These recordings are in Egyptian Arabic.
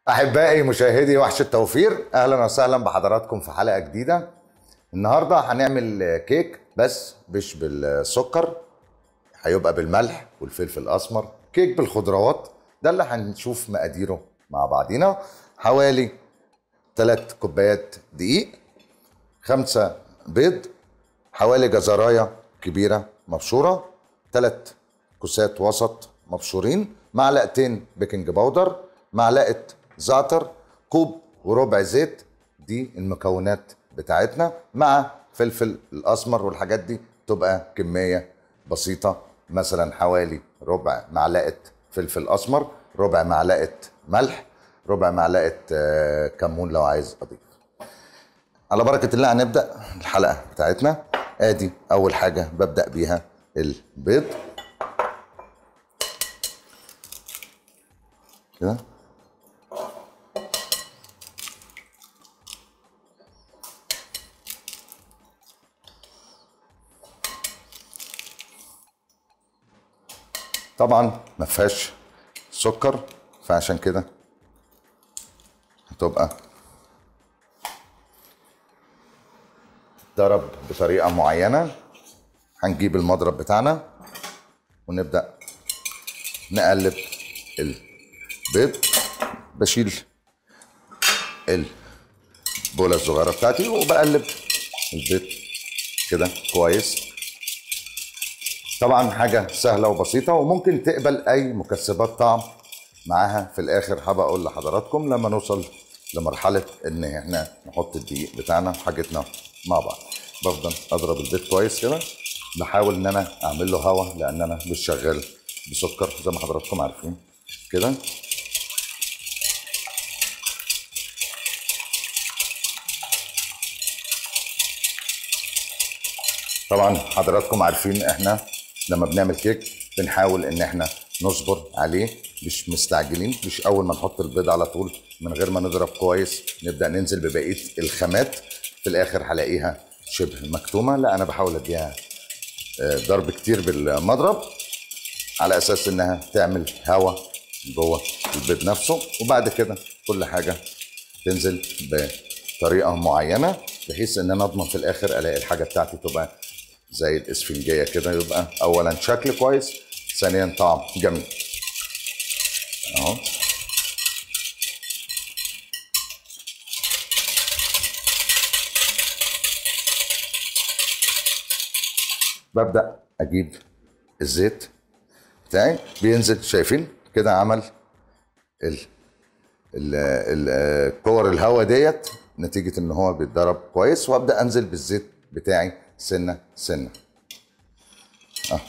احبائي مشاهدي وحش التوفير اهلا وسهلا بحضراتكم في حلقه جديده النهارده هنعمل كيك بس مش بالسكر هيبقى بالملح والفلفل الاسمر كيك بالخضروات ده اللي هنشوف مقاديره مع بعضينا حوالي 3 كوبايات دقيق خمسة بيض حوالي جزراية كبيرة مبشورة ثلاث كوسات وسط مبشورين معلقتين بيكنج باودر معلقة زعتر كوب وربع زيت دي المكونات بتاعتنا مع فلفل الاسمر والحاجات دي تبقى كمية بسيطة مثلا حوالي ربع معلقة فلفل اسمر ربع معلقة ملح ربع معلقة آه، كمون لو عايز اضيف على بركة الله هنبدأ الحلقة بتاعتنا ادي اول حاجة ببدأ بيها البيض كده طبعا ما فيهاش سكر فعشان كده هتبقى ضرب بطريقه معينه هنجيب المضرب بتاعنا ونبدا نقلب البيض بشيل البوله الصغيره بتاعتي وبقلب البيض كده كويس طبعا حاجة سهلة وبسيطة وممكن تقبل أي مكسبات طعم معاها في الآخر هبقى أقول لحضراتكم لما نوصل لمرحلة إن إحنا نحط الدقيق بتاعنا وحاجتنا مع بعض بفضل أضرب البيض كويس كده بحاول إن أنا أعمل له هوا لأن أنا مش شغال بسكر زي ما حضراتكم عارفين كده طبعا حضراتكم عارفين احنا لما بنعمل كيك بنحاول ان احنا نصبر عليه مش مستعجلين مش اول ما نحط البيض على طول من غير ما نضرب كويس نبدا ننزل ببقيه الخامات في الاخر هلاقيها شبه مكتومه لا انا بحاول اديها آه، ضرب كتير بالمضرب على اساس انها تعمل هواء جوه البيض نفسه وبعد كده كل حاجه تنزل بطريقه معينه بحيث ان انا اضمن في الاخر الاقي الحاجه بتاعتي تبقى زي الاسفنجيه كده يبقى اولا شكل كويس ثانيا طعم جميل اهو ببدا اجيب الزيت بتاعي بينزل شايفين كده عمل ال ال- ال- كور الهواء ديت نتيجه ان هو بيتضرب كويس وابدا انزل بالزيت بتاعي سنه سنه اه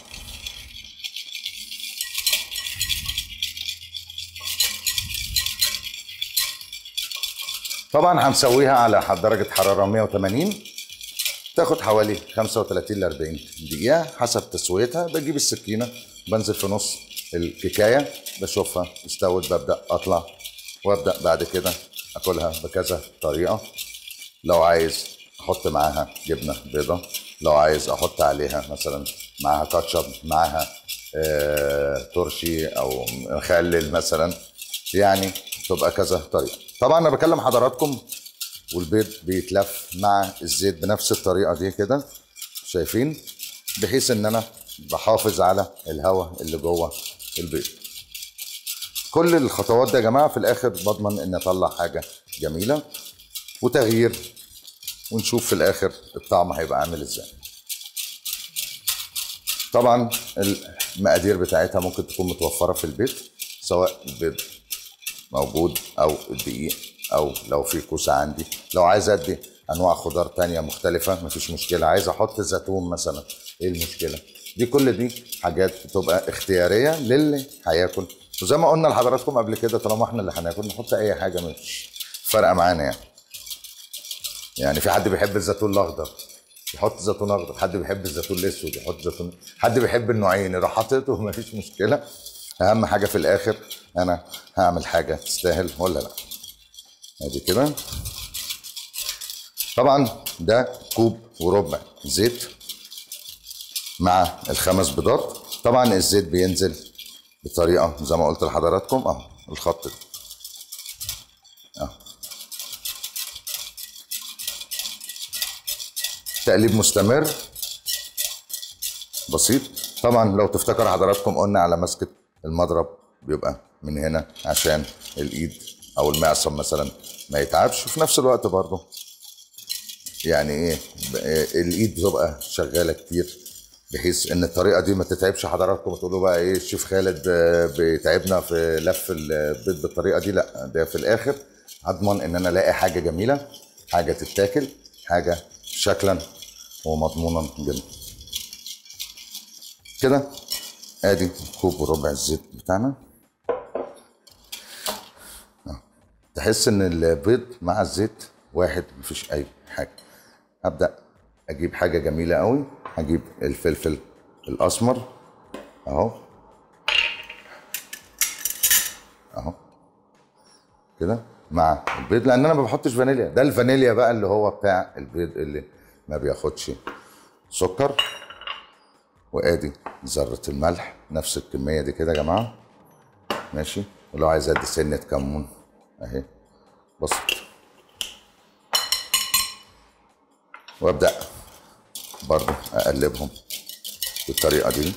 طبعا هنسويها على درجه حراره 180 تاخد حوالي 35 ل 40 دقيقة حسب تسويتها بجيب السكينة بنزل في نص الكيكاية بشوفها استوت ببدأ أطلع وأبدأ بعد كده أكلها بكذا طريقة لو عايز أحط معاها جبنة بيضة لو عايز أحط عليها مثلا معاها كاتشب معاها آه ترشي أو مخلل مثلا يعني تبقى كذا طريقة طبعا أنا بكلم حضراتكم والبيض بيتلف مع الزيت بنفس الطريقه دي كده شايفين بحيث ان انا بحافظ على الهواء اللي جوه البيض كل الخطوات دي يا جماعه في الاخر بضمن ان اطلع حاجه جميله وتغيير ونشوف في الاخر الطعم هيبقى عامل ازاي طبعا المقادير بتاعتها ممكن تكون متوفره في البيت سواء البيض موجود او الدقيق او لو في كوسه عندي لو عايز ادي انواع خضار تانية مختلفه مفيش مشكله عايز احط زيتون مثلا ايه المشكله دي كل دي حاجات بتبقى اختياريه للي هياكل وزي ما قلنا لحضراتكم قبل كده طالما احنا اللي هناكل نحط اي حاجه مش فارقه معانا يعني يعني في حد بيحب الزيتون الاخضر يحط زيتون اخضر حد بيحب الزيتون الاسود يحط زيتون حد بيحب النوعين يروح حاططه مفيش مشكله اهم حاجه في الاخر انا هعمل حاجه تستاهل ولا لا ادي كده طبعا ده كوب وربع زيت مع الخمس بيضات طبعا الزيت بينزل بطريقه زي ما قلت لحضراتكم اهو الخط ده تقليب مستمر بسيط طبعا لو تفتكر حضراتكم قلنا على مسكة المضرب بيبقى من هنا عشان الايد او المعصم مثلا ما يتعبش وفي نفس الوقت برضه يعني ايه ب- إيه، الايد بتبقى شغاله كتير بحيث ان الطريقه دي ما تتعبش حضراتكم وتقولوا بقى ايه الشيف خالد آه، بيتعبنا في لف البيض بالطريقه دي لا ده في الاخر هضمن ان انا الاقي حاجه جميله حاجه تتاكل حاجه شكلا ومضمونا جدا كده ادي كوب وربع الزيت بتاعنا آه. تحس ان البيض مع الزيت واحد مفيش اي حاجه هبدا اجيب حاجه جميله قوي هجيب الفلفل الاسمر اهو اهو كده مع البيض لان انا ما بحطش فانيليا ده الفانيليا بقى اللي هو بتاع البيض اللي ما بياخدش سكر وادي ذره الملح نفس الكميه دي كده يا جماعه ماشي ولو عايز ادي سنه كمون اهي بسيط وابدا برضو اقلبهم بالطريقه دي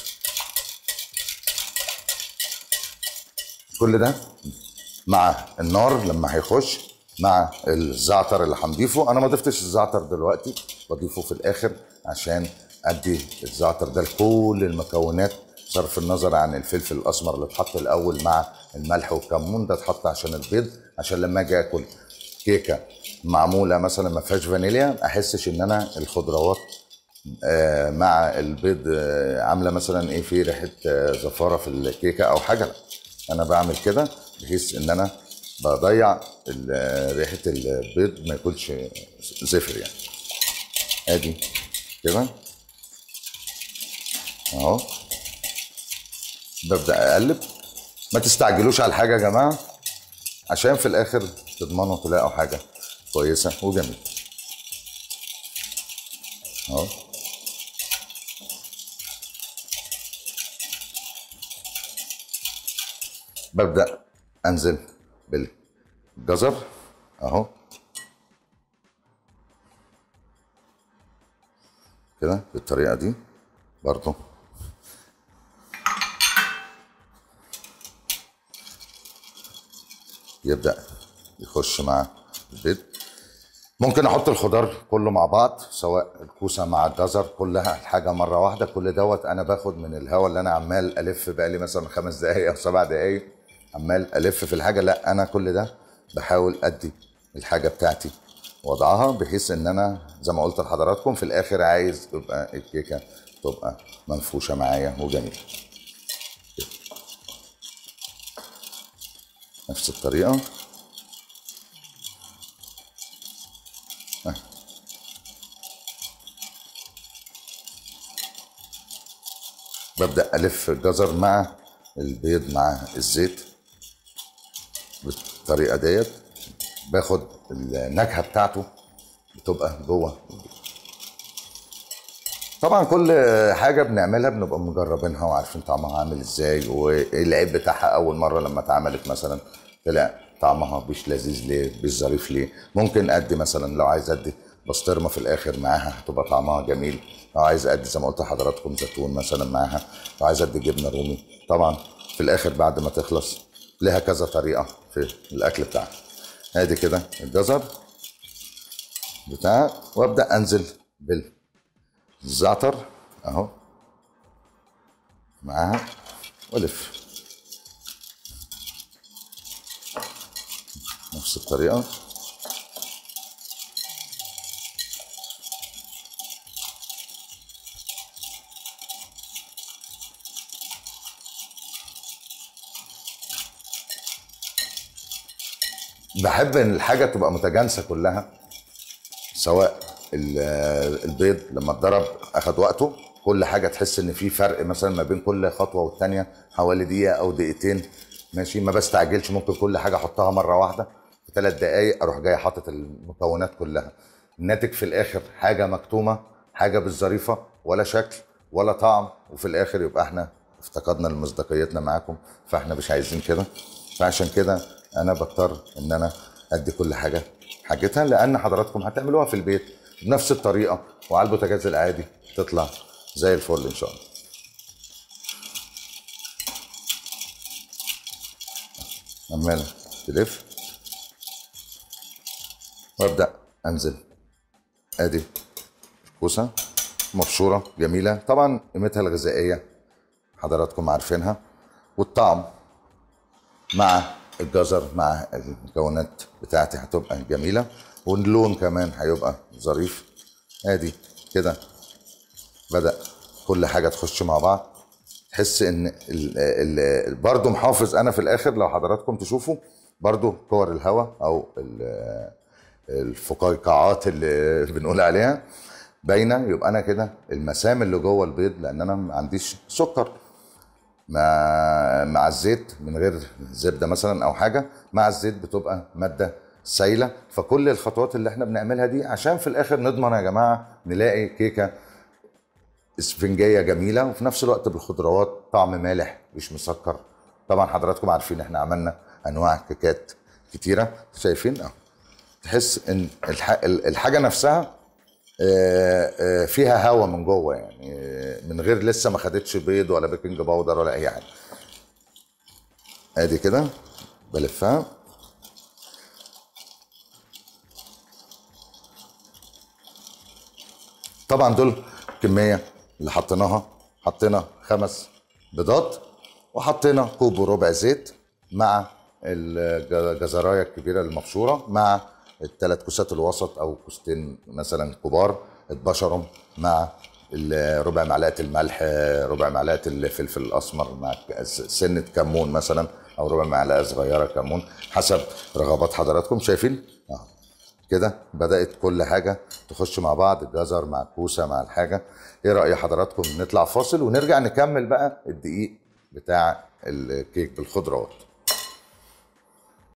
كل ده مع النار لما هيخش مع الزعتر اللي هنضيفه انا ما ضفتش الزعتر دلوقتي بضيفه في الاخر عشان ادي الزعتر ده لكل المكونات صرف النظر عن الفلفل الاسمر اللي اتحط الاول مع الملح والكمون ده اتحط عشان البيض عشان لما اجي اكل كيكه معموله مثلا ما فيهاش فانيليا احسش ان انا الخضروات آه، مع البيض آه، عامله مثلا ايه في ريحه آه، زفاره في الكيكه او حاجه لا انا بعمل كده بحيث ان انا بضيع ال- آه، ريحه البيض ما يكونش زفر يعني ادي كده اهو ببدا اقلب ما تستعجلوش على الحاجه يا جماعه عشان في الاخر تضمنوا تلاقوا حاجه كويسه وجميله اهو ببدا انزل بالجزر اهو كده بالطريقه دي برضو يبدا يخش مع البيض ممكن احط الخضار كله مع بعض سواء الكوسه مع الجزر كلها الحاجه مره واحده كل دوت انا باخد من الهواء اللي انا عمال الف بقالي مثلا خمس دقائق او سبع دقائق عمال الف في الحاجه لا انا كل ده بحاول ادي الحاجه بتاعتي وضعها بحيث ان انا زي ما قلت لحضراتكم في الاخر عايز تبقى الكيكه تبقى منفوشه معايا وجميله نفس الطريقه ببدا الف الجزر مع البيض مع الزيت بالطريقه ديت باخد النكهه بتاعته بتبقى جوه البيض. طبعا كل حاجه بنعملها بنبقى مجربينها وعارفين طعمها عامل ازاي وايه العيب بتاعها اول مره لما اتعملت مثلا طلع طعمها مش لذيذ ليه مش ظريف ليه ممكن ادي مثلا لو عايز ادي بسطرمه في الاخر معاها هتبقى طعمها جميل لو عايز ادي زي ما قلت لحضراتكم زيتون مثلا معاها لو عايز ادي جبنه رومي طبعا في الاخر بعد ما تخلص لها كذا طريقه في الاكل بتاعها ادي كده الجزر بتاع وابدا انزل بالزعتر اهو معاها والف نفس الطريقه بحب ان الحاجه تبقى متجانسه كلها سواء ال- البيض لما اتضرب اخد وقته كل حاجه تحس ان في فرق مثلا ما بين كل خطوه والتانيه حوالي دقيقه او دقيقتين ماشي ما بستعجلش ممكن كل حاجه احطها مره واحده في ثلاث دقائق اروح جاي حاطط المكونات كلها الناتج في الاخر حاجه مكتومه حاجه بالظريفه ولا شكل ولا طعم وفي الاخر يبقى احنا افتقدنا لمصداقيتنا معاكم فاحنا مش عايزين كده فعشان كده انا بضطر ان انا ادي كل حاجه حاجتها لان حضراتكم هتعملوها في البيت بنفس الطريقه وعلى البوتاجاز العادي تطلع زي الفل ان شاء الله عمال تلف وابدا انزل ادي كوسه مبشوره جميله طبعا قيمتها الغذائيه حضراتكم عارفينها والطعم مع الجزر مع المكونات بتاعتي هتبقى جميله واللون كمان هيبقى ظريف ادي كده بدا كل حاجه تخش مع بعض تحس ان ال ال برضه محافظ انا في الاخر لو حضراتكم تشوفوا برضه كور الهواء او ال- الفقاقعات اللي بنقول عليها باينه يبقى انا كده المسام اللي جوه البيض لان انا ما عنديش سكر مع مع الزيت من غير زبده مثلا او حاجه مع الزيت بتبقى ماده سايله فكل الخطوات اللي احنا بنعملها دي عشان في الاخر نضمن يا جماعه نلاقي كيكه اسفنجيه جميله وفي نفس الوقت بالخضروات طعم مالح مش مسكر طبعا حضراتكم عارفين احنا عملنا انواع كيكات كتيره شايفين اه تحس ان الح- الحاجه نفسها آه، آه، فيها هوا من جوه يعني آه، من غير لسه ما خدتش بيض ولا بيكنج باودر ولا اي حاجه ادي كده بلفها طبعا دول كميه اللي حطيناها حطينا خمس بيضات وحطينا كوب وربع زيت مع الجزرايه الكبيره المبشوره مع الثلاث كوسات الوسط او كوستين مثلا كبار اتبشروا مع ال- ربع معلقه الملح ربع معلقه الفلفل الاسمر مع ك- سنه كمون مثلا او ربع معلقه صغيره كمون حسب رغبات حضراتكم شايفين اه كده بدات كل حاجه تخش مع بعض الجزر مع الكوسه مع الحاجه ايه راي حضراتكم نطلع فاصل ونرجع نكمل بقى الدقيق بتاع الكيك بالخضروات